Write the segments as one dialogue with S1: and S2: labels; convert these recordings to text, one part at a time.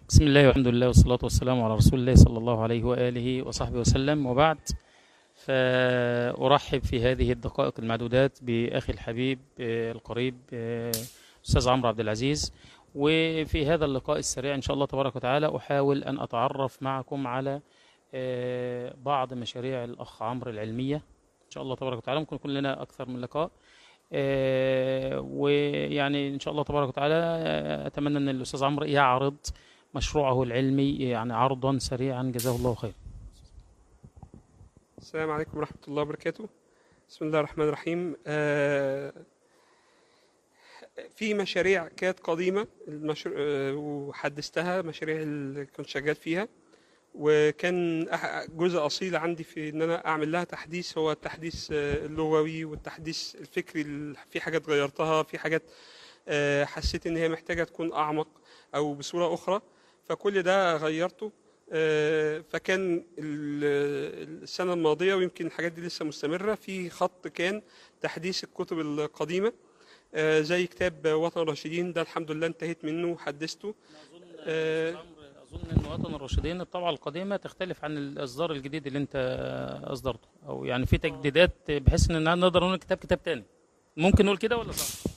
S1: بسم الله والحمد لله والصلاة والسلام على رسول الله صلى الله عليه وآله وصحبه وسلم وبعد فأرحب في هذه الدقائق المعدودات بأخي الحبيب آه، القريب آه، أستاذ عمرو عبد العزيز وفي هذا اللقاء السريع إن شاء الله تبارك وتعالى أحاول أن أتعرف معكم على آه، بعض مشاريع الأخ عمرو العلمية إن شاء الله تبارك وتعالى ممكن يكون لنا أكثر من لقاء آه، ويعني إن شاء الله تبارك وتعالى آه، أتمنى أن الأستاذ عمرو يعرض مشروعه العلمي يعني عرضا سريعا جزاه الله خير
S2: السلام عليكم ورحمة الله وبركاته بسم الله الرحمن الرحيم آه، في مشاريع كانت قديمة المشروع آه، وحدثتها مشاريع اللي كنت شغال فيها وكان أح- جزء أصيل عندي في إن أنا أعمل لها تحديث هو التحديث آه، اللغوي والتحديث الفكري ال- في حاجات غيرتها في حاجات آه، حسيت إن هي محتاجة تكون أعمق أو بصورة أخرى فكل ده غيرته آه، فكان ال- السنة الماضية ويمكن الحاجات دي لسه مستمرة في خط كان تحديث الكتب القديمة آه، زي كتاب وطن الراشدين ده الحمد لله انتهيت منه وحدثته آه،
S1: أظن أن وطن الراشدين الطبعة القديمة تختلف عن الإصدار الجديد اللي أنت أصدرته أو يعني في تجديدات بحيث إن نقدر نقول كتاب كتاب تاني ممكن نقول كده ولا صح؟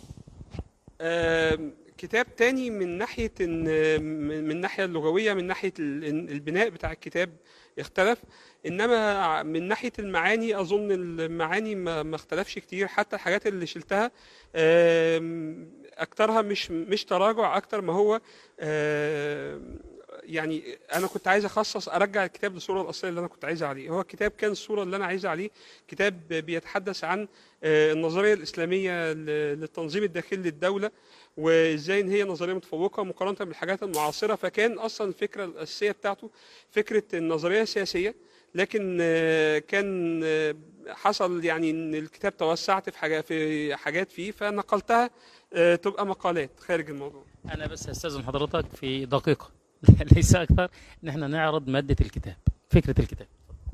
S2: آم، كتاب تاني من ناحية إن من من الناحية اللغوية من ناحية ال- إن البناء بتاع الكتاب اختلف إنما من ناحية المعاني أظن المعاني ما ما اختلفش كتير حتى الحاجات اللي شلتها آم، أكترها مش مش تراجع أكتر ما هو آم، يعني أنا كنت عايز أخصص أرجع الكتاب للصورة الأصلية اللي أنا كنت عايزها عليه هو الكتاب كان الصورة اللي أنا عايزها عليه كتاب بيتحدث عن آه، النظرية الإسلامية ل- للتنظيم الداخلي للدولة وازاي ان هي نظريه متفوقه مقارنه بالحاجات المعاصره فكان اصلا الفكره الاساسيه بتاعته فكره النظريه السياسيه لكن آه، كان آه، حصل يعني ان الكتاب توسعت في حاجات في حاجات فيه فنقلتها آه، تبقى مقالات خارج الموضوع
S1: أنا بس هستأذن حضرتك في دقيقة ليس أكثر إن احنا نعرض مادة الكتاب فكرة الكتاب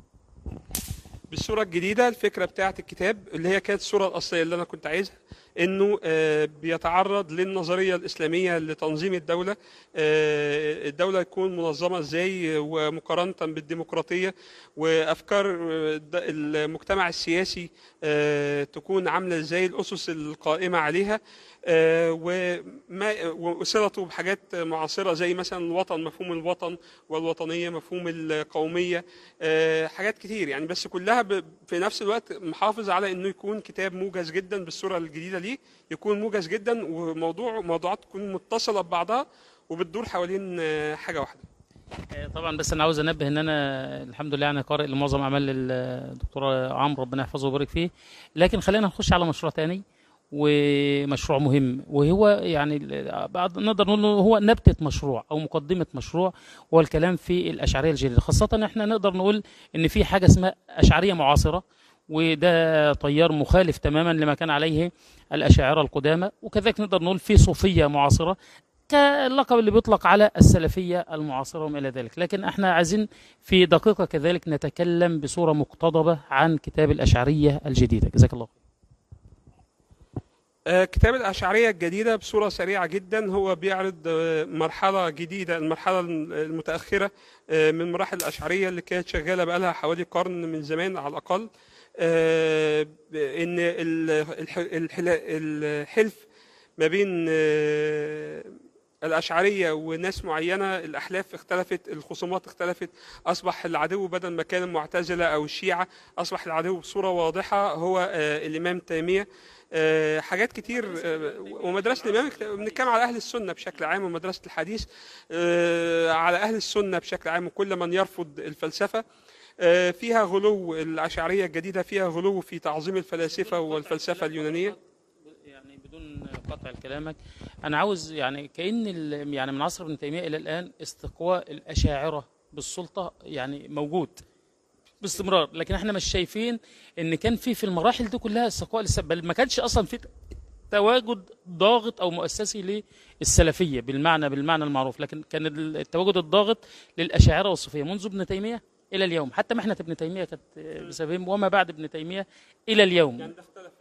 S2: بالصوره الجديده الفكره بتاعه الكتاب اللي هي كانت الصوره الاصليه اللي انا كنت عايزها انه آه، بيتعرض للنظريه الاسلاميه لتنظيم الدوله آه، الدوله تكون منظمه ازاي ومقارنه بالديمقراطيه وافكار آه، الد- المجتمع السياسي آه، تكون عامله ازاي الاسس القائمه عليها آه، وما وصلته بحاجات معاصره زي مثلا الوطن مفهوم الوطن والوطنيه مفهوم القوميه آه، حاجات كتير يعني بس كلها ب- في نفس الوقت محافظ على انه يكون كتاب موجز جدا بالصوره الجديده ليه يكون موجز جدا وموضوع موضوعات تكون متصله ببعضها وبتدور حوالين آه، حاجه واحده
S1: آه، طبعا بس انا عاوز انبه ان انا الحمد لله يعني قارئ لمعظم اعمال الدكتور عمرو ربنا يحفظه ويبارك فيه لكن خلينا نخش على مشروع تاني ومشروع مهم وهو يعني ال- بعد نقدر نقول إنه هو نبتة مشروع او مقدمة مشروع هو الكلام في الاشعرية الجديدة خاصة احنا نقدر نقول ان في حاجة اسمها اشعرية معاصرة وده تيار مخالف تماما لما كان عليه الاشاعرة القدامى وكذلك نقدر نقول في صوفية معاصرة كاللقب اللي بيطلق على السلفية المعاصرة وما إلى ذلك لكن احنا عايزين في دقيقة كذلك نتكلم بصورة مقتضبة عن كتاب الأشعرية الجديدة جزاك الله خير.
S2: آه، كتاب الأشعرية الجديدة بصورة سريعة جدا هو بيعرض آه، مرحلة جديدة المرحلة المتأخرة آه، من مراحل الأشعرية اللي كانت شغالة بقالها حوالي قرن من زمان على الأقل آه، إن ال- الح- الحلا- الحلف ما بين آه، الأشعرية وناس معينة الأحلاف اختلفت الخصومات اختلفت أصبح العدو بدل ما كان المعتزلة أو الشيعة أصبح العدو بصورة واضحة هو آه، الإمام تيمية آه، حاجات كتير آه، ومدرسة الإمام بنتكلم على أهل السنة بشكل عام ومدرسة الحديث آه، على أهل السنة بشكل عام وكل من يرفض الفلسفة آه، فيها غلو الأشعرية الجديدة فيها غلو في تعظيم الفلاسفة والفلسفة اليونانية
S1: يعني بدون قطع كلامك أنا عاوز يعني كأن ال- يعني من عصر ابن تيمية إلى الآن استقواء الأشاعرة بالسلطة يعني موجود باستمرار لكن احنا مش شايفين ان كان في في المراحل دي كلها استقواء للس- بل ما كانش اصلا في تواجد ضاغط او مؤسسي للسلفيه بالمعنى بالمعنى المعروف لكن كان التواجد الضاغط للاشاعره والصوفيه منذ ابن تيميه الى اليوم حتى محنه ابن تيميه كانت بسببهم وما بعد ابن تيميه الى اليوم
S2: يعني ده اختلف يعني دلوقتي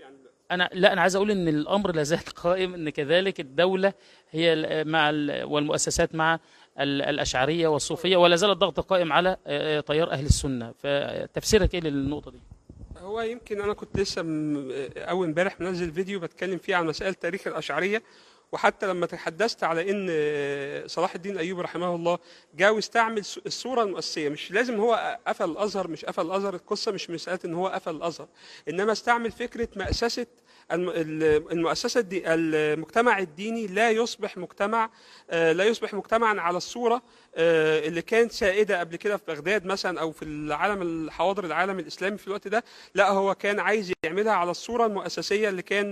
S1: انا لا انا عايز اقول ان الامر لا زال قائم ان كذلك الدوله هي ال- مع ال- والمؤسسات مع ال- الاشعريه والصوفيه ولا زال الضغط قائم على آه، تيار اهل السنه فتفسيرك ايه للنقطه دي؟
S2: هو يمكن انا كنت لسه م- اول امبارح منزل فيديو بتكلم فيه عن مسائل تاريخ الاشعريه وحتى لما تحدثت على ان صلاح الدين الايوبي رحمه الله جاء واستعمل س- الصوره المؤسسيه مش لازم هو قفل الازهر مش قفل الازهر القصه مش مساله ان هو قفل الازهر انما استعمل فكره مأسسه الم- ال- المؤسسه الدي المجتمع الديني لا يصبح مجتمع آه، لا يصبح مجتمعا على الصوره آه، اللي كانت سائده قبل كده في بغداد مثلا او في العالم الحواضر العالم الاسلامي في الوقت ده لا هو كان عايز يعملها على الصوره المؤسسيه اللي كان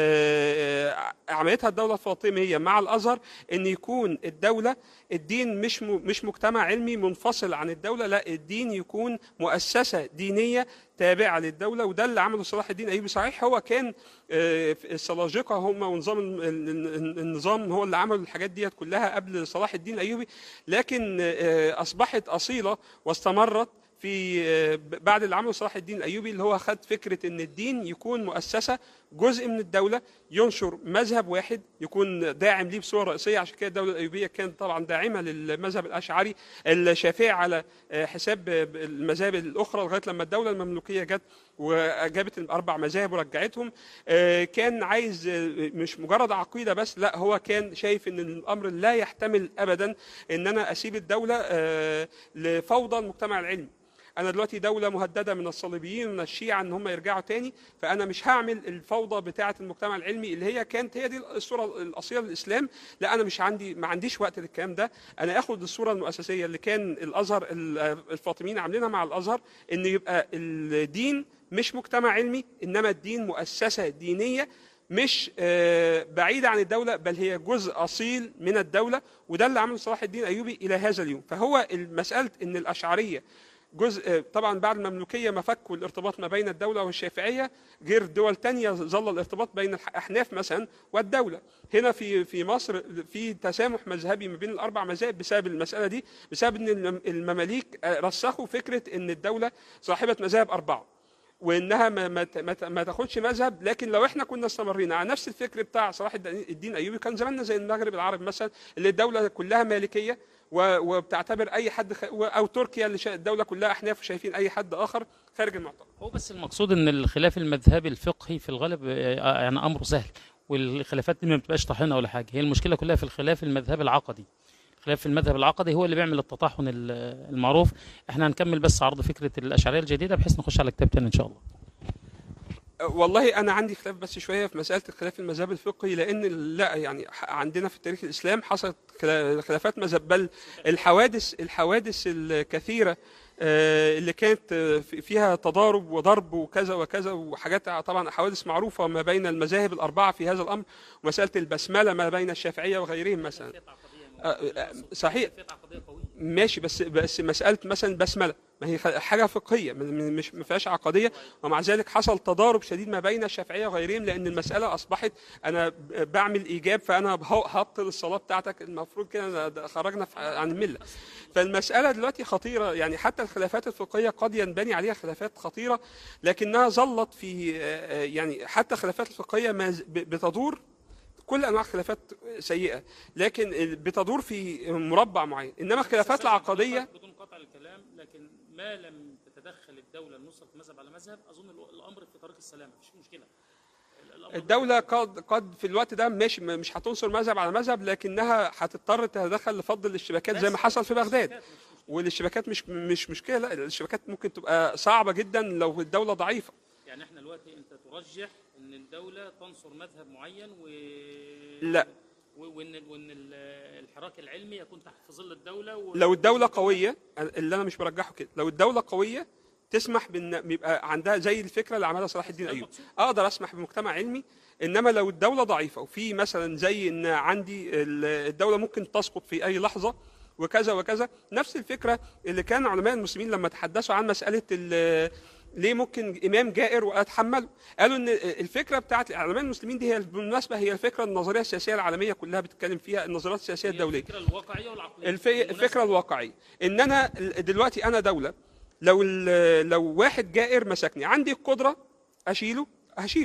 S2: آه، عملتها الدوله الفاطميه مع الازهر ان يكون الدوله الدين مش م- مش مجتمع علمي منفصل عن الدوله لا الدين يكون مؤسسه دينيه تابعه للدوله وده اللي عمله صلاح الدين الايوبي صحيح هو كان آه، السلاجقه هم ونظام ال- ال- النظام هو اللي عمل الحاجات ديت كلها قبل صلاح الدين الايوبي لكن آه، اصبحت اصيله واستمرت في آه، بعد اللي عمله صلاح الدين الايوبي اللي هو خد فكره ان الدين يكون مؤسسه جزء من الدوله ينشر مذهب واحد يكون داعم ليه بصوره رئيسيه عشان كده الدوله الايوبيه كانت طبعا داعمه للمذهب الاشعري الشافعي على آه، حساب آه، المذاهب الاخرى لغايه لما الدوله المملوكيه جت وجابت الاربع مذاهب ورجعتهم آه، كان عايز آه، مش مجرد عقيده بس لا هو كان شايف ان الامر لا يحتمل ابدا ان انا اسيب الدوله آه، لفوضى المجتمع العلمي انا دلوقتي دوله مهدده من الصليبيين ومن الشيعه ان هم يرجعوا تاني فانا مش هعمل الفوضى بتاعه المجتمع العلمي اللي هي كانت هي دي الصوره الاصيله للاسلام لا انا مش عندي ما عنديش وقت للكلام ده انا اخد الصوره المؤسسيه اللي كان الازهر الفاطميين عاملينها مع الازهر ان يبقى الدين مش مجتمع علمي انما الدين مؤسسه دينيه مش آه، بعيدة عن الدولة بل هي جزء أصيل من الدولة وده اللي عمله صلاح الدين أيوبي إلى هذا اليوم فهو المسألة أن الأشعرية جزء طبعا بعد المملوكية ما فكوا الارتباط ما بين الدولة والشافعية غير دول تانية ظل الارتباط بين الأحناف مثلا والدولة هنا في في مصر في تسامح مذهبي ما بين الأربع مذاهب بسبب المسألة دي بسبب أن الم- المماليك آه، رسخوا فكرة أن الدولة صاحبة مذاهب أربعة وانها ما ما ت- ما ت- ما تاخدش مذهب لكن لو احنا كنا استمرينا على نفس الفكر بتاع صلاح الد- الدين ايوبي كان زماننا زي المغرب العربي مثلا اللي الدوله كلها مالكيه و- وبتعتبر اي حد خ... و- او تركيا اللي شا- الدوله كلها احناف وشايفين اي حد اخر خارج المعترك
S1: هو بس المقصود ان الخلاف المذهبي الفقهي في الغالب آه، يعني امره سهل والخلافات دي ما بتبقاش طاحنه ولا حاجه هي المشكله كلها في الخلاف المذهبي العقدي الخلاف في المذهب العقدي هو اللي بيعمل التطاحن ال- المعروف احنا هنكمل بس عرض فكره الاشعريه الجديده بحيث نخش على كتاب تاني ان شاء الله
S2: والله انا عندي خلاف بس شويه في مساله خلاف المذهب الفقهي لان لا يعني ح- عندنا في تاريخ الاسلام حصلت خلا- خلافات مذهب بل الحوادث الحوادث الكثيره آه، اللي كانت آه، في- فيها تضارب وضرب وكذا وكذا وحاجات طبعا حوادث معروفه ما بين المذاهب الاربعه في هذا الامر ومساله البسمله ما بين الشافعيه وغيرهم مثلا آه، آه، صحيح ماشي بس بس مساله مثلا بسمله ما هي خ- حاجه فقهيه من- من- مش ما فيهاش عقديه ومع ذلك حصل تضارب شديد ما بين الشافعيه وغيرهم لان المساله اصبحت انا ب- بعمل ايجاب فانا بهو- هبطل الصلاه بتاعتك المفروض كده ده خرجنا في- عن المله فالمساله دلوقتي خطيره يعني حتى الخلافات الفقهيه قد ينبني عليها خلافات خطيره لكنها ظلت في آه، آه، يعني حتى الخلافات الفقهيه ما ز- ب- بتدور كل انواع الخلافات سيئه لكن بتدور في مربع معين انما الخلافات العقديه
S1: بدون قطع الكلام لكن ما لم تتدخل الدوله لنصره مذهب على مذهب اظن الامر في طريق السلامه مفيش مشكله
S2: الدولة قد قد في الوقت ده ماشي م- مش هتنصر مذهب على مذهب لكنها هتضطر تتدخل لفض الاشتباكات زي ما حصل في بغداد والاشتباكات مش مش مشكلة لا الاشتباكات ممكن تبقى صعبة جدا لو الدولة ضعيفة
S1: يعني احنا دلوقتي انت ترجح ان الدوله تنصر مذهب معين و
S2: لا.
S1: و- وان وان ال- الحراك العلمي يكون تحت في ظل الدوله و...
S2: لو الدولة قوية اللي أنا مش برجحه كده لو الدولة قوية تسمح بان بيبقى عندها زي الفكره اللي عملها صلاح الدين ايوب اقدر اسمح بمجتمع علمي انما لو الدوله ضعيفه وفي مثلا زي ان عندي ال- الدوله ممكن تسقط في اي لحظه وكذا وكذا نفس الفكره اللي كان علماء المسلمين لما تحدثوا عن مساله ال- ليه ممكن امام جائر واتحمله قالوا ان الفكره بتاعت علماء المسلمين دي هي بالمناسبه هي الفكره النظريه السياسيه العالميه كلها بتتكلم فيها النظريات السياسيه الدوليه
S1: الفكره الواقعيه والعقليه
S2: الفي... الفكره الواقعيه ان انا دلوقتي انا دوله لو ال... لو واحد جائر مسكني عندي القدره اشيله هشيله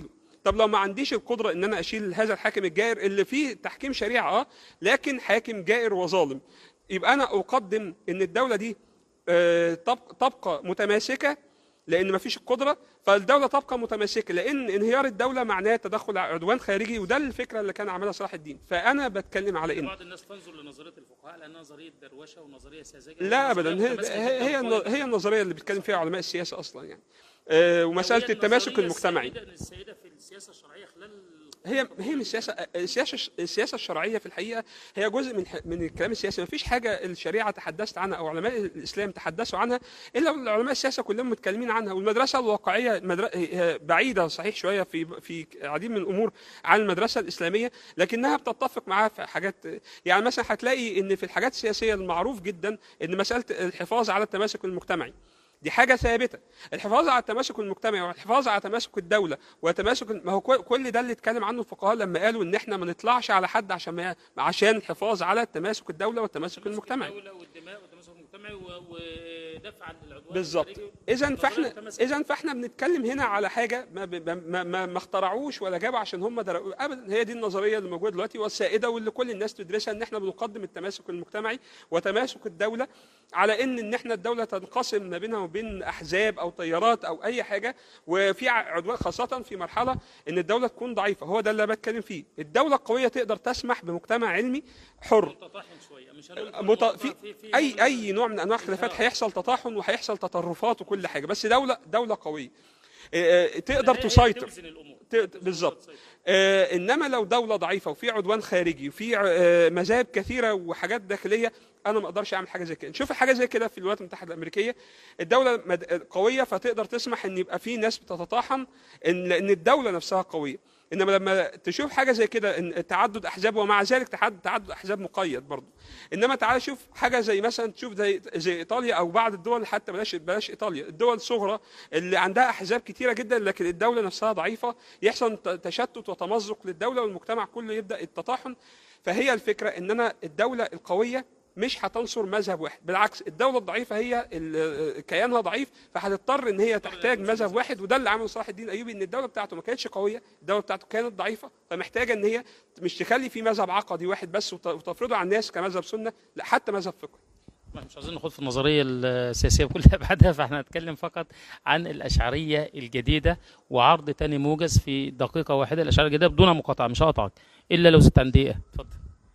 S2: طب لو ما عنديش القدره ان انا اشيل هذا الحاكم الجائر اللي فيه تحكيم شريعه اه لكن حاكم جائر وظالم يبقى انا اقدم ان الدوله دي آه، تب- تبقى متماسكه لان ما فيش القدره فالدوله تبقى متماسكه لان انهيار الدوله معناه تدخل عدوان خارجي وده الفكره اللي كان عاملها صلاح الدين فانا بتكلم على ان
S1: بعض الناس تنظر لنظريه الفقهاء لانها نظريه دروشه ونظريه ساذجه
S2: لا ابدا
S1: ونظرية
S2: هي
S1: متماسكة
S2: هي هي,
S1: جداً
S2: الن- هي النظريه اللي بيتكلم فيها علماء السياسه اصلا يعني آه، ومساله
S1: وهي
S2: التماسك
S1: النظرية
S2: المجتمعي
S1: السائدة- السائده في السياسه الشرعيه خلال
S2: هي هي من السياسه السياسه السياسه الشرعيه في الحقيقه هي جزء من ح- من الكلام السياسي ما فيش حاجه الشريعه تحدثت عنها او علماء الاسلام تحدثوا عنها الا علماء السياسه كلهم متكلمين عنها والمدرسه الواقعيه مدر... هي بعيده صحيح شويه في في عديد من الامور عن المدرسه الاسلاميه لكنها بتتفق معاها في حاجات يعني مثلا هتلاقي ان في الحاجات السياسيه المعروف جدا ان مساله الحفاظ على التماسك المجتمعي دي حاجه ثابته الحفاظ على التماسك المجتمعي والحفاظ على تماسك الدوله وتماسك ما هو كل- كل ده اللي اتكلم عنه الفقهاء لما قالوا ان احنا ما نطلعش على حد عشان ما عشان الحفاظ على تماسك الدوله والتماسك المجتمعي
S1: الدوله والدماء والتماسك المجتمعي و- ودفع عن العدوان
S2: بالظبط
S1: الخارجي.
S2: اذا
S1: نظرية
S2: فاحنا
S1: التماسك.
S2: اذا فاحنا بنتكلم هنا على حاجه ما ب- ما ما, ما اخترعوش ولا جابوا عشان هم درقوا ابدا هي دي النظريه اللي موجوده دلوقتي والسائده واللي كل الناس تدرسها ان احنا بنقدم التماسك المجتمعي وتماسك الدوله على ان ان احنا الدوله تنقسم ما بينها وبين احزاب او تيارات او اي حاجه وفي ع- عدوان خاصه في مرحله ان الدوله تكون ضعيفه هو ده اللي أنا بتكلم فيه الدوله القويه تقدر تسمح بمجتمع علمي حر
S1: متطاحن شويه مش هنقول كل
S2: مت...
S1: موضوع
S2: في
S1: في
S2: اي
S1: نوع من-
S2: اي نوع من انواع الخلافات هيحصل تطاحن وهيحصل تطرفات وكل حاجه بس دوله دوله قويه آه، آه، تقدر
S1: هي- هي
S2: تسيطر
S1: توزن الامور
S2: ت- بالظبط آه، انما لو دوله ضعيفه وفي عدوان خارجي وفي آه، مذاهب كثيره وحاجات داخليه انا ما اقدرش اعمل حاجه زي كده نشوف حاجه زي كده في الولايات المتحده الامريكيه الدوله مد- قويه فتقدر تسمح ان يبقى في ناس بتتطاحن ان لان الدوله نفسها قويه انما لما تشوف حاجه زي كده ان تعدد احزاب ومع ذلك تعدد تعدد احزاب مقيد برضه انما تعال شوف حاجه زي مثلا تشوف زي زي ايطاليا او بعض الدول حتى بلاش بلاش ايطاليا الدول الصغرى اللي عندها احزاب كتيره جدا لكن الدوله نفسها ضعيفه يحصل ت- تشتت وتمزق للدوله والمجتمع كله يبدا التطاحن فهي الفكره ان انا الدوله القويه مش هتنصر مذهب واحد بالعكس الدوله الضعيفه هي ال- كيانها ضعيف فهتضطر ان هي تحتاج مذهب واحد وده اللي عمله صلاح الدين الايوبي ان الدوله بتاعته ما كانتش قويه الدوله بتاعته كانت ضعيفه فمحتاجه ان هي مش تخلي في مذهب عقدي واحد بس وت- وتفرضه على الناس كمذهب سنه لا حتى مذهب فقهي
S1: احنا مش عايزين نخوض في النظريه السياسيه بكل ابعادها فاحنا هنتكلم فقط عن الاشعريه الجديده وعرض تاني موجز في دقيقه واحده الاشعريه الجديده بدون مقاطعه مش هقطعك الا لو زدت عن دقيقه اتفضل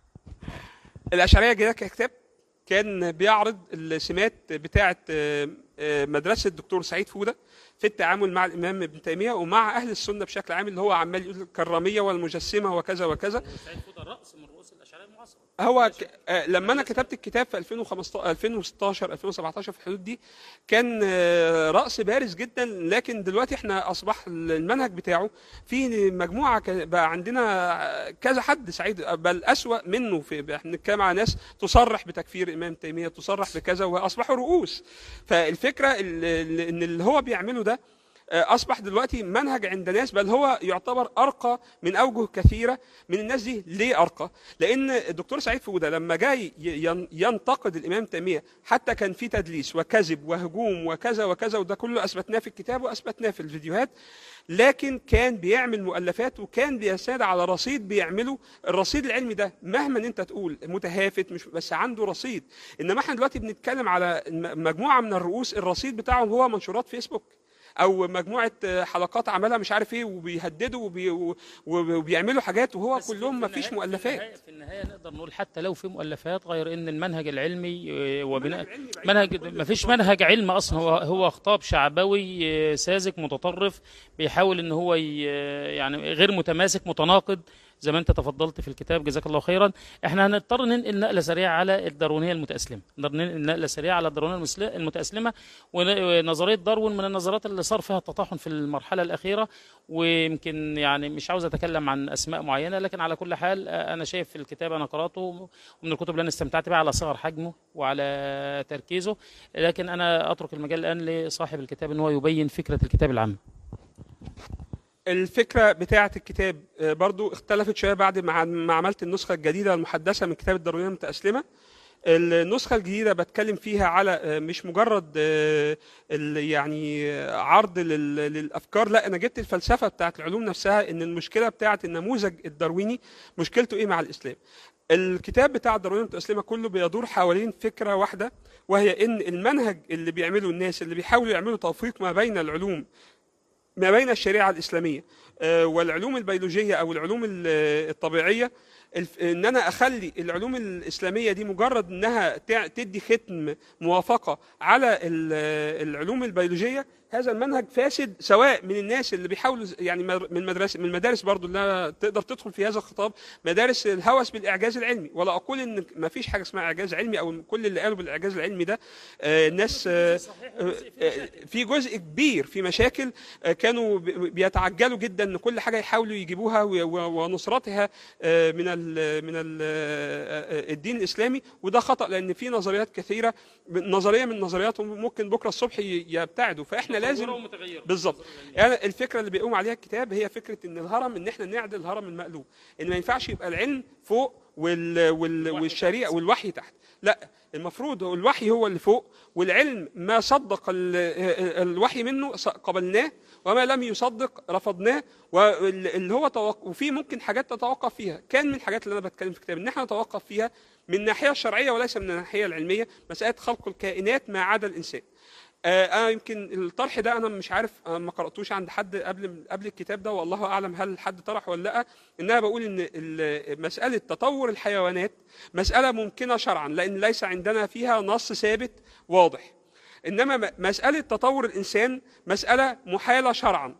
S2: الاشعريه الجديده ككتاب كان بيعرض السمات بتاعه آه، آه، مدرسه الدكتور سعيد فوده في التعامل مع الامام ابن تيميه ومع اهل السنه بشكل عام اللي هو عمال يقول الكراميه والمجسمه وكذا وكذا
S1: سعيد فوده راس من رؤوس الاشعريه المعاصره
S2: هو ك... آه، لما انا كتبت الكتاب في 2015 2016 2017 في الحدود دي كان آه، راس بارز جدا لكن دلوقتي احنا اصبح المنهج بتاعه في مجموعه ك... بقى عندنا كذا حد سعيد بل اسوا منه في احنا بنتكلم على ناس تصرح بتكفير الامام تيميه تصرح بكذا واصبحوا رؤوس فالفكره ال- ال- ان اللي هو بيعمله ده آه، اصبح دلوقتي منهج عند ناس بل هو يعتبر ارقى من اوجه كثيره من الناس دي ليه ارقى لان الدكتور سعيد فوده لما جاي ي- ين- ينتقد الامام تيميه حتى كان في تدليس وكذب وهجوم وكذا وكذا وده كله اثبتناه في الكتاب واثبتناه في الفيديوهات لكن كان بيعمل مؤلفات وكان بيسند على رصيد بيعمله الرصيد العلمي ده مهما انت تقول متهافت مش بس عنده رصيد انما احنا دلوقتي بنتكلم على م- مجموعه من الرؤوس الرصيد بتاعهم هو منشورات فيسبوك او مجموعه آه، حلقات عملها مش عارف ايه وبيهددوا وبي و- وبيعملوا حاجات وهو
S1: بس في-
S2: كلهم
S1: في
S2: ما فيش
S1: النهاية-
S2: مؤلفات
S1: في النهاية, في النهايه نقدر نقول حتى لو في مؤلفات غير ان المنهج العلمي آه، وبناء
S2: المنهج العلمي بعيد
S1: منهج
S2: عن كل
S1: ما فيش
S2: الخطوات.
S1: منهج علم اصلا هو هو خطاب شعبوي آه، ساذج متطرف بيحاول ان هو ي- يعني غير متماسك متناقض زي ما انت تفضلت في الكتاب جزاك الله خيرا احنا هنضطر ننقل نقله سريعه على الداروينيه المتاسلمه نقدر ننقل نقله سريعه على الداروينيه المسل- المتاسلمه ون- ونظريه داروين من النظريات اللي صار فيها التطاحن في المرحله الاخيره ويمكن يعني مش عاوز اتكلم عن اسماء معينه لكن على كل حال آه، انا شايف في الكتاب انا قراته ومن الكتب اللي انا استمتعت بها على صغر حجمه وعلى تركيزه لكن انا اترك المجال الان لصاحب الكتاب ان هو يبين فكره الكتاب العام
S2: الفكره بتاعه الكتاب آه، برضو اختلفت شويه بعد ما ما عملت النسخه الجديده المحدثه من كتاب الداروينيه المتاسلمه النسخة الجديدة بتكلم فيها على آه، مش مجرد آه، ال- يعني آه، عرض لل- للأفكار لا أنا جبت الفلسفة بتاعت العلوم نفسها إن المشكلة بتاعت النموذج الدارويني مشكلته إيه مع الإسلام الكتاب بتاع الداروين التسليمة كله بيدور حوالين فكرة واحدة وهي إن المنهج اللي بيعمله الناس اللي بيحاولوا يعملوا توفيق ما بين العلوم ما بين الشريعة الإسلامية آه، والعلوم البيولوجية أو العلوم ال- الطبيعية الف- ان انا اخلي العلوم الاسلاميه دي مجرد انها تع- تدي ختم موافقه على ال- العلوم البيولوجيه هذا المنهج فاسد سواء من الناس اللي بيحاولوا ز- يعني مر- من المدرسه من المدارس برضو اللي تقدر تدخل في هذا الخطاب مدارس الهوس بالاعجاز العلمي ولا اقول ان ما فيش حاجه اسمها اعجاز علمي او كل اللي قالوا بالاعجاز العلمي ده آه، ناس آه، آه، في جزء كبير في مشاكل آه، كانوا بي- بيتعجلوا جدا ان كل حاجه يحاولوا يجيبوها و- و- ونصرتها آه، من ال من ال آه، الدين الاسلامي وده خطا لان في نظريات كثيره نظريه من نظرياتهم ممكن بكره الصبح ي- يبتعدوا فاحنا لازم بالظبط يعني الفكره اللي بيقوم عليها الكتاب هي فكره ان الهرم ان احنا نعدل الهرم المقلوب ان ما ينفعش يبقى العلم فوق وال وال والشريعه والوحي تحت لا المفروض هو الوحي هو اللي فوق والعلم ما صدق ال- الوحي منه ص- قبلناه وما لم يصدق رفضناه واللي هو توق... وفي ممكن حاجات تتوقف فيها كان من الحاجات اللي انا بتكلم في الكتاب ان احنا نتوقف فيها من الناحيه الشرعيه وليس من الناحيه العلميه مساله خلق الكائنات ما عدا الانسان آه، انا يمكن الطرح ده انا مش عارف أنا ما قراتوش عند حد قبل قبل الكتاب ده والله اعلم هل حد طرح ولا لا ان انا بقول ان ال- مساله تطور الحيوانات مساله ممكنه شرعا لان ليس عندنا فيها نص ثابت واضح انما م- مساله تطور الانسان مساله محاله شرعا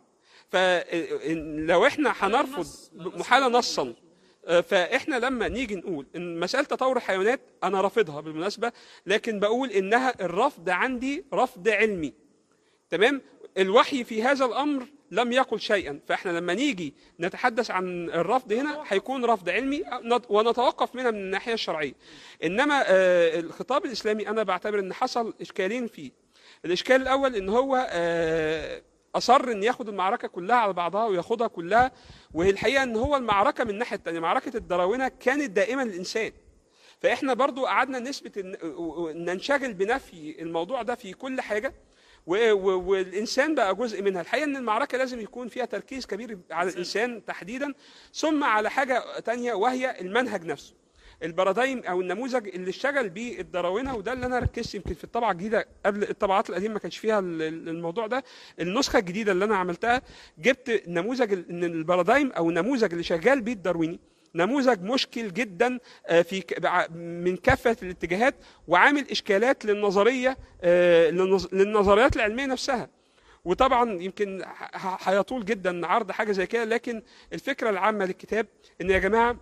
S2: فلو احنا هنرفض محاله نصا آه، فاحنا لما نيجي نقول ان مساله تطور الحيوانات انا رافضها بالمناسبه لكن بقول انها الرفض عندي رفض علمي تمام الوحي في هذا الامر لم يقل شيئا فاحنا لما نيجي نتحدث عن الرفض هنا هيكون رفض علمي نت- ونتوقف منها من الناحيه الشرعيه انما آه، الخطاب الاسلامي انا بعتبر ان حصل اشكالين فيه الاشكال الاول ان هو آه، اصر ان ياخد المعركه كلها على بعضها وياخدها كلها وهي الحقيقه ان هو المعركه من الناحيه الثانيه معركه الدراونه كانت دائما للانسان فاحنا برضو قعدنا نثبت ان ننشغل بنفي الموضوع ده في كل حاجه و- و- والانسان بقى جزء منها الحقيقه ان المعركه لازم يكون فيها تركيز كبير على الانسان تحديدا ثم على حاجه تانية وهي المنهج نفسه البارادايم او النموذج اللي اشتغل بيه الدراونه وده اللي انا ركزت يمكن في الطبعه الجديده قبل الطبعات القديمه ما كانش فيها ال- ال- الموضوع ده النسخه الجديده اللي انا عملتها جبت نموذج ال- ان البارادايم او النموذج اللي شغال بيه الدارويني نموذج مشكل جدا آه، في ك- بع- من كافه الاتجاهات وعامل اشكالات للنظريه آه، للنظ- للنظريات العلميه نفسها وطبعا يمكن ه- ه- هيطول جدا عرض حاجه زي كده لكن الفكره العامه للكتاب ان يا جماعه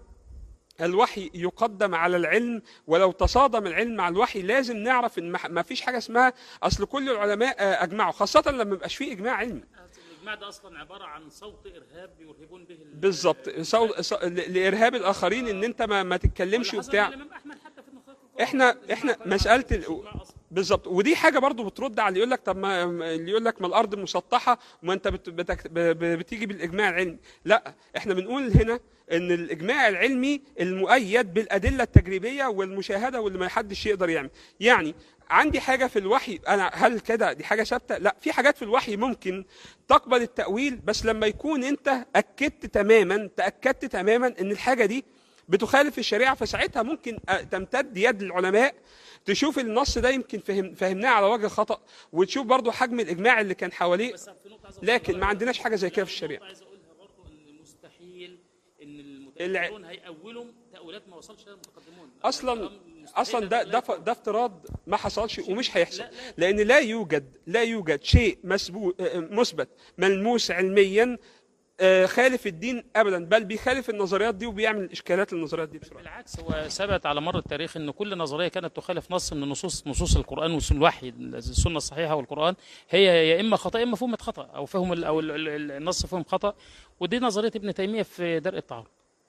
S2: الوحي يقدم على العلم ولو تصادم العلم مع الوحي لازم نعرف ان ما- ما فيش حاجه اسمها اصل كل العلماء آه، اجمعوا خاصه لما ما يبقاش فيه اجماع علمي
S1: الاجماع ده اصلا عباره عن صوت ارهاب يرهبون به ال-
S2: بالظبط صو- ص- ل- لارهاب الاخرين ان انت ما, ما تتكلمش
S1: واللي حصل
S2: وبتاع
S1: مع الإمام أحمد حتى في النخاع الكبرى.
S2: احنا
S1: الإجماع
S2: احنا
S1: خرج
S2: مساله
S1: عن
S2: ال...
S1: الإجماع أصلاً.
S2: بالظبط ودي حاجه برضو بترد على اللي يقول لك طب ما اللي يقول لك ما الارض مسطحه وما انت بت... بتك... ب... ب... بتيجي بالاجماع العلمي لا احنا بنقول هنا ان الاجماع العلمي المؤيد بالادله التجريبيه والمشاهده واللي ما حدش يقدر يعمل يعني عندي حاجه في الوحي انا هل كده دي حاجه ثابته لا في حاجات في الوحي ممكن تقبل التاويل بس لما يكون انت اكدت تماما تاكدت تماما ان الحاجه دي بتخالف الشريعه فساعتها ممكن أ- تمتد يد العلماء تشوف النص ده يمكن فهم فهمناه على وجه خطا وتشوف برضو حجم الاجماع اللي كان حواليه
S1: بس في نقطة عايز أقولها
S2: لكن ما عندناش حاجه زي كده في
S1: في
S2: الشريعه
S1: نقطة عايز اقولها برضه ان مستحيل ان المتاخرون هيأولوا تأويلات ما وصلش لها المتقدمون
S2: اصلا
S1: الكلام مستحيل
S2: اصلا ده
S1: لا
S2: ده
S1: يكون.
S2: ف- ده افتراض ما حصلش ومش هيحصل
S1: لا، لا.
S2: لان لا يوجد لا يوجد شيء مسبوق آه، مثبت ملموس علميا آه، خالف الدين ابدا بل بيخالف النظريات دي وبيعمل اشكالات للنظريات دي بسرعه
S1: بالعكس هو ثبت على مر التاريخ ان كل نظريه كانت تخالف نص من نصوص نصوص القران والوحي السنه الصحيحه والقران هي يا اما خطا يا اما فهمت خطا او فهم ال- او ال- ال- النص فهم خطا ودي نظريه ابن تيميه في درء التعارض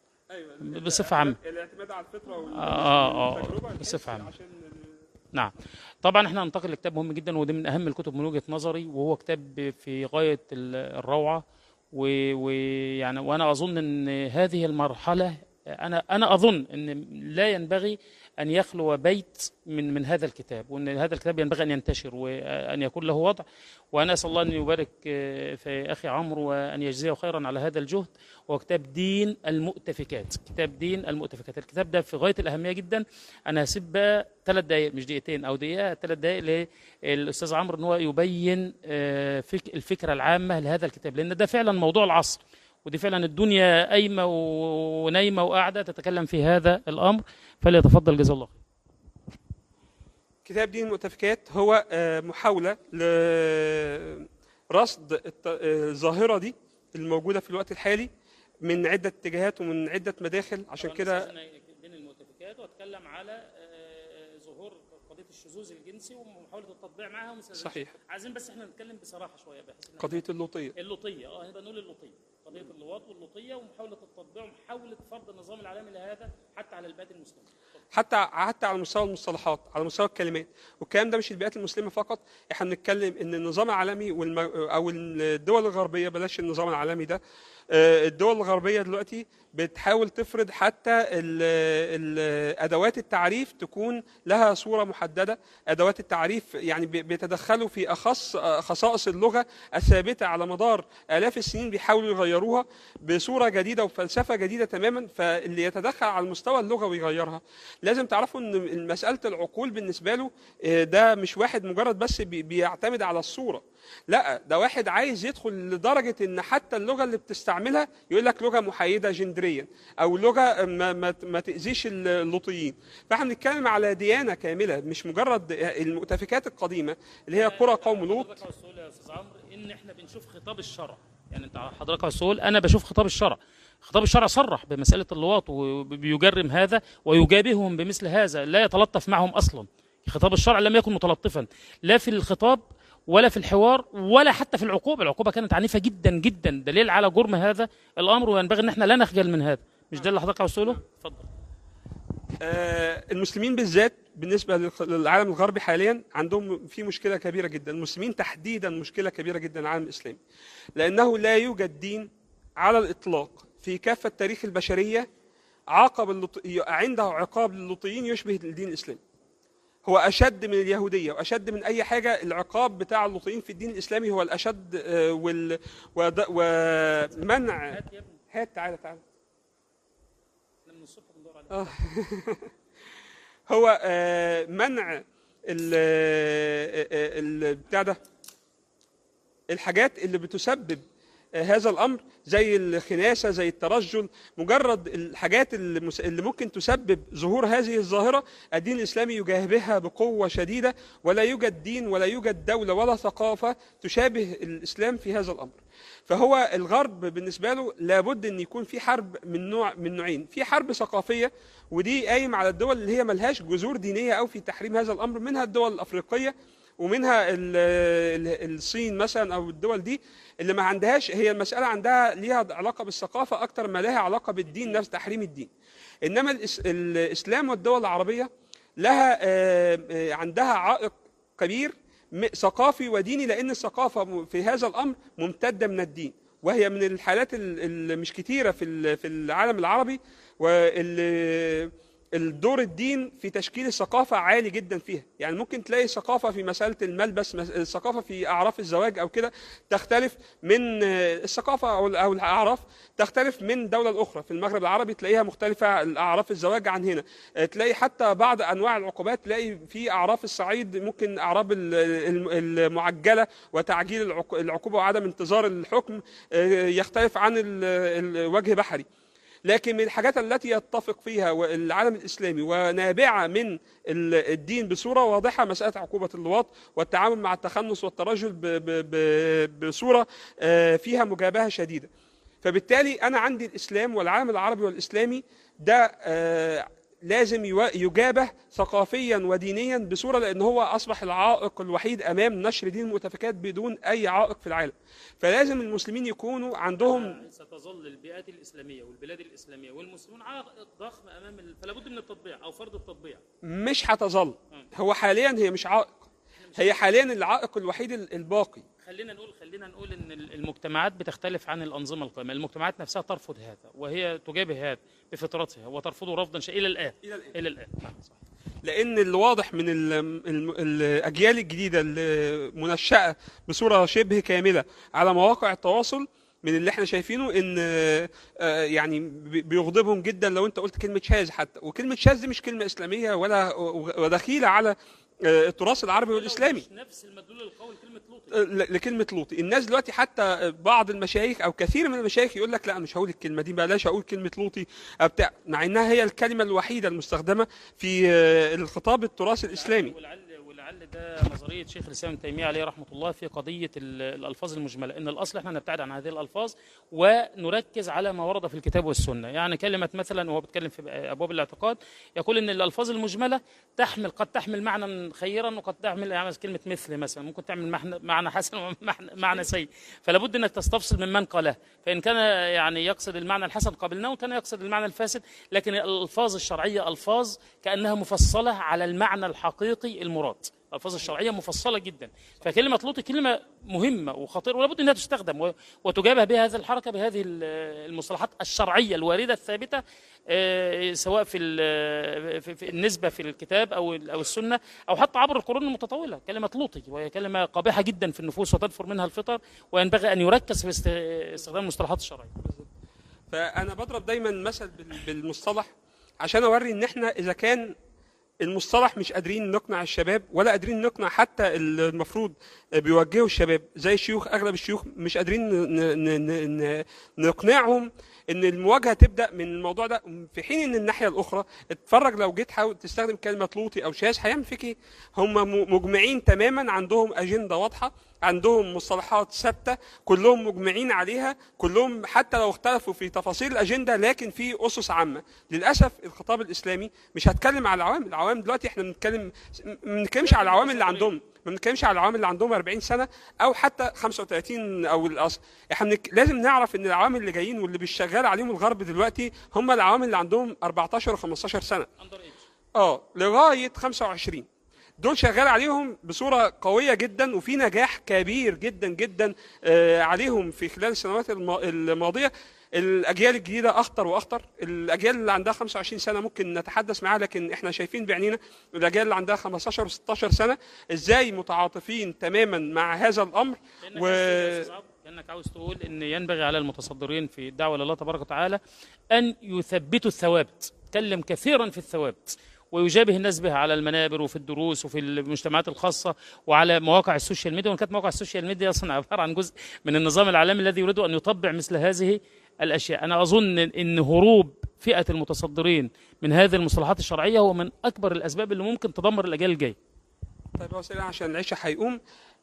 S2: ايوه
S1: بصفة عامة.
S2: الاعتماد على الفطره
S1: آه، آه، آه،
S2: والتجربه
S1: بصفة عامة.
S2: عشان
S1: نعم طبعا احنا هننتقل لكتاب مهم جدا وده من اهم الكتب من وجهه نظري وهو كتاب في غايه ال- الروعه و- ويعني وانا اظن ان هذه المرحله انا انا اظن ان لا ينبغي ان يخلو بيت من من هذا الكتاب وان هذا الكتاب ينبغي ان ينتشر وان يكون له وضع وانا اسال الله ان يبارك آه، في اخي عمرو وان يجزيه خيرا على هذا الجهد هو كتاب دين المؤتفكات كتاب دين المؤتفكات الكتاب ده في غايه الاهميه جدا انا هسيب بقى ثلاث دقائق مش دقيقتين او دقيقه ثلاث دقائق للاستاذ عمرو ان هو يبين آه، فك- الفكره العامه لهذا الكتاب لان ده فعلا موضوع العصر ودي فعلا الدنيا قايمه و- ونايمه وقاعده تتكلم في هذا الامر فليتفضل جزاه الله خير.
S2: كتاب دين المؤتفكات هو آه، محاولة لرصد الت- آه، الظاهرة دي الموجودة في الوقت الحالي من عدة اتجاهات ومن عدة مداخل عشان كده
S1: بين المؤتفكات واتكلم على ظهور قضيه الشذوذ الجنسي ومحاوله التطبيع معها
S2: صحيح
S1: عايزين بس احنا نتكلم بصراحه شويه بحيث إن
S2: قضية اللوطية
S1: اللوطيه اه نبقى نقول اللوطيه قضيه اللواط واللوطيه ومحاوله التطبيع ومحاوله فرض النظام العالمي لهذا حتى على البلاد المسلمه
S2: حتى حتى على مستوى المصطلحات على مستوى الكلمات والكلام ده مش البيئات المسلمه فقط احنا بنتكلم ان النظام العالمي والم... او الدول الغربيه بلاش النظام العالمي ده آه، الدول الغربيه دلوقتي بتحاول تفرض حتى ال... ال... ادوات التعريف تكون لها صوره محدده ادوات التعريف يعني بي- بيتدخلوا في اخص آه، خصائص اللغه الثابته على مدار الاف السنين بيحاولوا يغيروها بصوره جديده وفلسفه جديده تماما فاللي يتدخل على المستوى اللغوي يغيرها لازم تعرفوا ان مساله العقول بالنسبه له آه، ده مش واحد مجرد بس بي- بيعتمد على الصوره لا ده واحد عايز يدخل لدرجه ان حتى اللغه اللي بتستعملها يقول لك لغه محايده جندريا او لغه ما, ما, ما تاذيش اللوطيين فاحنا بنتكلم على ديانه كامله مش مجرد المؤتفكات القديمه اللي هي قرى قوم لوط
S1: حضرتك عاوز تقول يا استاذ عمرو ان احنا بنشوف خطاب الشرع يعني انت حضرتك عاوز تقول انا بشوف خطاب الشرع خطاب الشرع صرح بمساله اللواط وبيجرم هذا ويجابههم بمثل هذا لا يتلطف معهم اصلا خطاب الشرع لم يكن متلطفا لا في الخطاب ولا في الحوار ولا حتى في العقوبه العقوبه كانت عنيفه جدا جدا دليل على جرم هذا الامر وينبغي ان احنا لا نخجل من هذا مش ده اللي حضرتك عاوز تقوله اتفضل
S2: آه، المسلمين بالذات بالنسبه للخ- للعالم الغربي حاليا عندهم في مشكله كبيره جدا المسلمين تحديدا مشكله كبيره جدا العالم الاسلامي لانه لا يوجد دين على الاطلاق في كافه تاريخ البشريه عاقب اللط... عنده عقاب للوطيين يشبه الدين الاسلامي هو اشد من اليهوديه واشد من اي حاجه العقاب بتاع اللوطيين في الدين الاسلامي هو الاشد آه، وال... ود... ومنع
S1: هات يا ابني
S2: هات تعالى تعالى
S1: احنا من الصبح بندور عليه
S2: آه. هو آه، منع ال ال- بتاع ده الحاجات اللي بتسبب آه، هذا الامر زي الخناسه زي الترجل مجرد الحاجات اللي مس- اللي ممكن تسبب ظهور هذه الظاهره الدين الاسلامي يجابهها بقوه شديده ولا يوجد دين ولا يوجد دوله ولا ثقافه تشابه الاسلام في هذا الامر فهو الغرب بالنسبه له لابد ان يكون في حرب من نوع من نوعين في حرب ثقافيه ودي قايم على الدول اللي هي ملهاش جذور دينيه او في تحريم هذا الامر منها الدول الافريقيه ومنها ال- ال- الصين مثلا او الدول دي اللي ما عندهاش هي المساله عندها ليها علاقه بالثقافه اكتر ما لها علاقه بالدين نفس تحريم الدين انما الإس- الاسلام والدول العربيه لها آه، آه، عندها عائق كبير م- ثقافي وديني لان الثقافه م- في هذا الامر ممتده من الدين وهي من الحالات ال- اللي مش كتيره في ال- في العالم العربي واللي الدور الدين في تشكيل الثقافة عالي جدا فيها يعني ممكن تلاقي ثقافة في مسألة الملبس مس- الثقافة في أعراف الزواج أو كده تختلف من آه، الثقافة أو أو الأعراف تختلف من دولة لأخرى في المغرب العربي تلاقيها مختلفة أعراف الزواج عن هنا آه، تلاقي حتى بعض أنواع العقوبات تلاقي في أعراف الصعيد ممكن أعراف ال- ال- المعجلة وتعجيل العق- العقوبة وعدم انتظار الحكم آه، يختلف عن ال- ال- وجه بحري لكن من الحاجات التي يتفق فيها العالم الاسلامي ونابعه من ال- الدين بصوره واضحه مساله عقوبه اللواط والتعامل مع التخنص والترجل ب- ب- ب- بصوره آه، فيها مجابهه شديده. فبالتالي انا عندي الاسلام والعالم العربي والاسلامي ده آه، لازم يوا- يجابه ثقافيا ودينيا بصوره لان هو اصبح العائق الوحيد امام نشر دين المؤتفكات بدون اي عائق في العالم. فلازم المسلمين يكونوا عندهم
S1: ستظل البيئات الاسلاميه والبلاد الاسلاميه والمسلمون عائق ضخم امام ال... فلا بد من التطبيع او فرض التطبيع
S2: مش هتظل هو حاليا هي مش عائق هي حاليا العائق الوحيد ال- الباقي
S1: خلينا نقول خلينا نقول ان ال- المجتمعات بتختلف عن الانظمه القائمه، المجتمعات نفسها ترفض هذا وهي تجابه هذا بفطرتها وترفضه رفضا شيء الى الان
S2: إلى الآن.
S1: الى الان نعم، صح.
S2: لان اللي واضح من ال ال الاجيال الجديده اللي منشاه بصوره شبه كامله على مواقع التواصل من اللي احنا شايفينه ان آه، آه، يعني بي- بيغضبهم جدا لو انت قلت كلمه شاذ حتى وكلمه شاذ دي مش كلمه اسلاميه ولا ودخيله على آه، التراث العربي والاسلامي
S1: مش نفس المدلول القوي لكلمه لوطي
S2: ل- لكلمه لوطي الناس دلوقتي حتى بعض المشايخ او كثير من المشايخ يقول لك لا أنا مش هقول الكلمه دي بلاش اقول كلمه لوطي أو بتاع مع انها هي الكلمه الوحيده المستخدمه في آه، الخطاب التراث الاسلامي
S1: ولعل ولعل ده نظريه شيخ الاسلام ابن تيميه عليه رحمه الله في قضيه ال- الالفاظ المجمله ان الاصل احنا نبتعد عن هذه الالفاظ ونركز على ما ورد في الكتاب والسنه يعني كلمه مثلا وهو بيتكلم في ابواب الاعتقاد يقول ان الالفاظ المجمله تحمل قد تحمل معنى خيرا وقد تحمل يعني كلمه مثل مثلا ممكن تعمل معنى معنى حسن ومعنى سيء فلا بد انك تستفصل من من قاله فان كان يعني يقصد المعنى الحسن قبلناه وكان يقصد المعنى الفاسد لكن الالفاظ الشرعيه الفاظ كانها مفصله على المعنى الحقيقي المراد الالفاظ الشرعيه مفصله جدا فكلمه لوط كلمه مهمه وخطيره ولابد انها تستخدم و- وتجابه بها هذه الحركه بهذه ال- المصطلحات الشرعيه الوارده الثابته آه، سواء في ال- في في النسبه في الكتاب او ال- او السنه او حتى عبر القرون المتطوله كلمه لوطي وهي كلمه قابحه جدا في النفوس وتنفر منها الفطر وينبغي ان يركز في است- استخدام المصطلحات الشرعيه
S2: فانا بضرب دايما مثل بال- بالمصطلح عشان اوري ان احنا اذا كان المصطلح مش قادرين نقنع الشباب ولا قادرين نقنع حتى اللي المفروض بيوجهوا الشباب زي الشيوخ اغلب الشيوخ مش قادرين ن- ن- ن- ن- نقنعهم ان المواجهه تبدا من الموضوع ده في حين ان الناحيه الاخرى اتفرج لو جيت حاول تستخدم كلمه لوطي او شاذ هيعمل فيك ايه؟ هم م- مجمعين تماما عندهم اجنده واضحه عندهم مصطلحات ثابته كلهم مجمعين عليها كلهم حتى لو اختلفوا في تفاصيل الاجنده لكن في اسس عامه للاسف الخطاب الاسلامي مش هتكلم على العوام العوام دلوقتي احنا بنتكلم ما بنتكلمش على العوام اللي عندهم ما بنتكلمش على العوام اللي عندهم 40 سنه او حتى 35 او الاصل احنا بنك... لازم نعرف ان العوام اللي جايين واللي بيشغال عليهم الغرب دلوقتي هم العوام اللي عندهم 14 و15 سنه
S1: اندر ايج
S2: اه لغايه 25 دول شغال عليهم بصوره قويه جدا وفي نجاح كبير جدا جدا آه، عليهم في خلال السنوات الم- الماضيه الاجيال الجديده اخطر واخطر الاجيال اللي عندها 25 سنه ممكن نتحدث معاها لكن احنا شايفين بعينينا الاجيال اللي عندها 15 و16 سنه ازاي متعاطفين تماما مع هذا الامر
S1: كأنك
S2: و
S1: عاوز تقول يا أستاذ عبد، كأنك عاوز تقول ان ينبغي على المتصدرين في الدعوه لله تبارك وتعالى ان يثبتوا الثوابت تكلم كثيرا في الثوابت ويجابه الناس بها على المنابر وفي الدروس وفي المجتمعات الخاصه وعلى مواقع السوشيال ميديا وان كانت مواقع السوشيال ميديا اصلا عباره عن جزء من النظام العالمي الذي يريد ان يطبع مثل هذه الاشياء انا اظن ان هروب فئه المتصدرين من هذه المصطلحات الشرعيه هو من اكبر الاسباب اللي ممكن تدمر الاجيال الجايه
S2: طيب هو سريع عشان العشاء هيقوم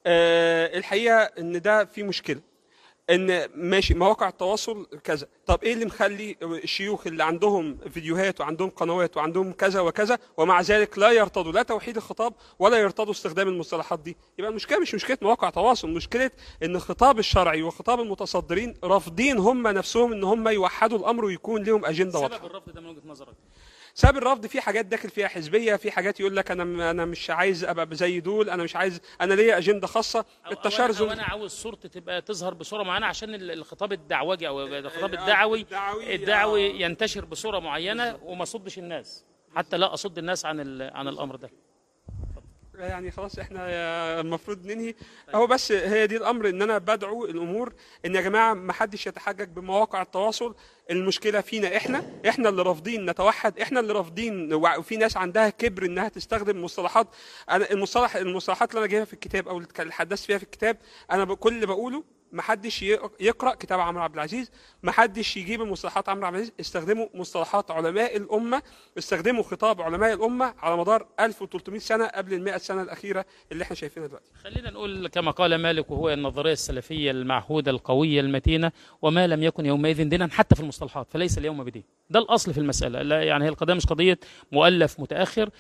S2: آه الحقيقه ان ده في مشكله ان ماشي مواقع التواصل كذا طب ايه اللي مخلي الشيوخ اللي عندهم فيديوهات وعندهم قنوات وعندهم كذا وكذا ومع ذلك لا يرتضوا لا توحيد الخطاب ولا يرتضوا استخدام المصطلحات دي يبقى المشكله مش مشكله مواقع تواصل مشكله ان الخطاب الشرعي وخطاب المتصدرين رافضين هم نفسهم ان هم يوحدوا الامر ويكون لهم اجنده واضحه
S1: سبب الرفض ده من وجهه نظرك
S2: سبب الرفض في حاجات داخل فيها حزبيه في حاجات يقول لك انا انا مش عايز ابقى زي دول انا مش عايز انا ليا اجنده خاصه
S1: أو- أو أنا-
S2: التشرذم
S1: أو انا عاوز صورتي تبقى تظهر بصوره معينه عشان ال- الخطاب الدعوجي او الخطاب
S2: آه،
S1: الدعوي
S2: الدعوي،
S1: الدعوي
S2: آه.
S1: ينتشر بصوره معينه وما صدش الناس حتى لا اصد الناس عن ال- عن الامر ده
S2: يعني خلاص احنا يا- المفروض ننهي هو بس هي دي الامر ان انا بدعو الامور ان يا جماعه ما حدش يتحجج بمواقع التواصل المشكله فينا احنا احنا اللي رافضين نتوحد احنا اللي رافضين وفي ناس عندها كبر انها تستخدم مصطلحات انا المصطلح المصطلحات اللي انا جايبها في الكتاب او اللي حدثت فيها في الكتاب انا ب- كل اللي بقوله ما حدش يق- يقرا كتاب عمرو عبد العزيز ما حدش يجيب مصطلحات عمرو عبد العزيز استخدموا مصطلحات علماء الامه استخدموا خطاب علماء الامه على مدار 1300 سنه قبل ال 100 سنه الاخيره اللي احنا شايفينها دلوقتي
S1: خلينا نقول كما قال مالك وهو النظريه السلفيه المعهوده القويه المتينه وما لم يكن يومئذ دينا حتى في المصطلحات فليس اليوم بدين ده الاصل في المساله لا يعني هي القضيه مش قضيه مؤلف متاخر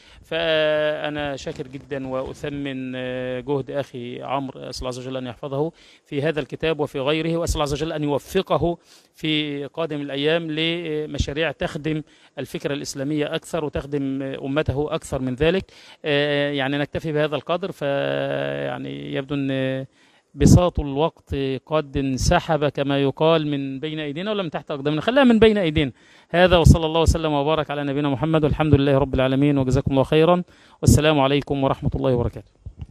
S1: فانا شاكر جدا واثمن آه، جهد اخي عمرو اسال الله عز وجل ان يحفظه في هذا الكتاب وفي غيره واسال الله عز وجل ان يوفقه في قادم الايام لمشاريع تخدم الفكره الاسلاميه اكثر وتخدم امته اكثر من ذلك آه، يعني نكتفي بهذا القدر فيعني يبدو ان بساط الوقت قد انسحب كما يقال من بين ايدينا ولا من تحت اقدامنا خليها من بين ايدينا هذا وصلى الله وسلم وبارك على نبينا محمد والحمد لله رب العالمين وجزاكم الله خيرا والسلام عليكم ورحمه الله وبركاته